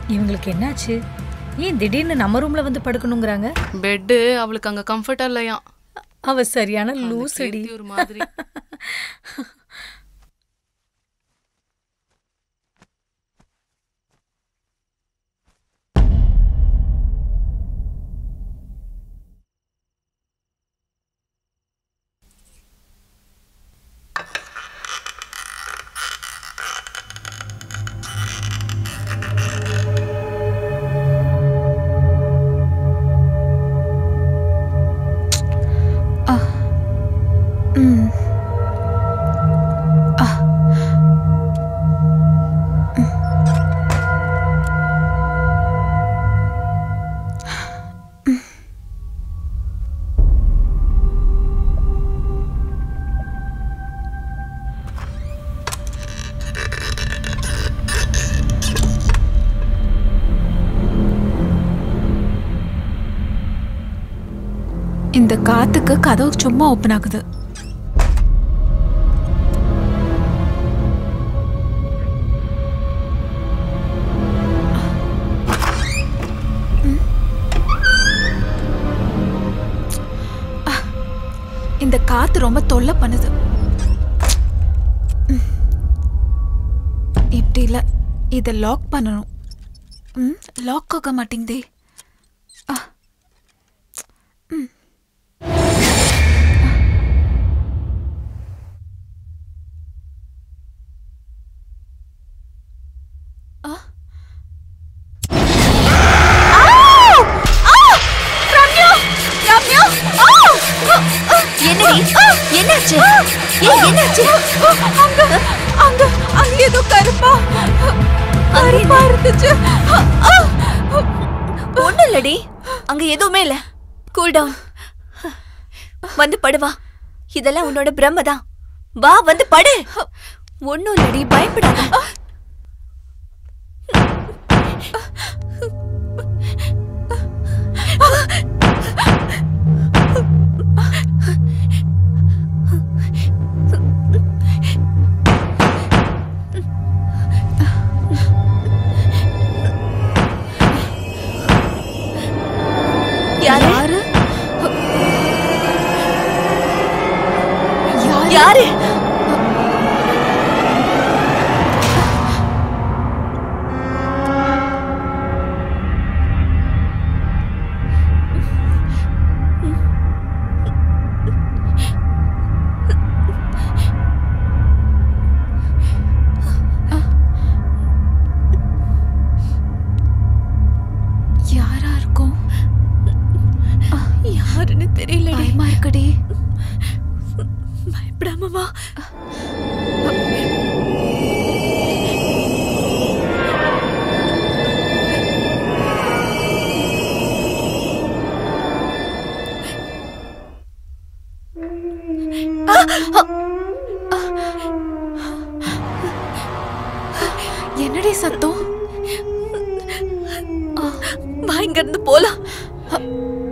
இவங்களுக்கு என்னாச்சு ஏன் திடீர்னு நம்ம ரூம்ல வந்து படுக்கணுங்கிறாங்க பெட்டு அவளுக்கு அங்க கம்ஃபர்டா இல்லையா அவ சரியான அந்த லூசடி கீர்த்தி ஒரு மாதிரி ம் ஆ ம். ம். இந்த காத்துக்கு கதவு சும்மா ஓப்பன் ஆகுது இந்த காத்து ரொம்ப தொல்லை பண்ணுது ம். இப்படி இல்லை இதை லாக் பண்ணணும் ம் லாக் ஆக மாட்டேங்குதே ஆ. ம். ஆ. என்னடி என்னாச்சு ஏய், என்னாச்சு அங்க அங்க அங்க ஏதோ கருப்பா கருப்பா இருந்துச்சு ஒண்ணும் இல்லடி அங்க எதுவுமே இல்ல கூல் டவுன் வந்து படுவா இதெல்லாம் உன்னோட பிரம்ம தான் வா வந்து படு ஒண்ணும் இல்லடி பயப்படாத யாரு யாரு யாரு யாரா இருக்கும் யாருன்னு தெரியலடி பயமா இருக்குடி பயப்படாம வா என்னடி சத்தம் வா இங்க இருந்து போலாம்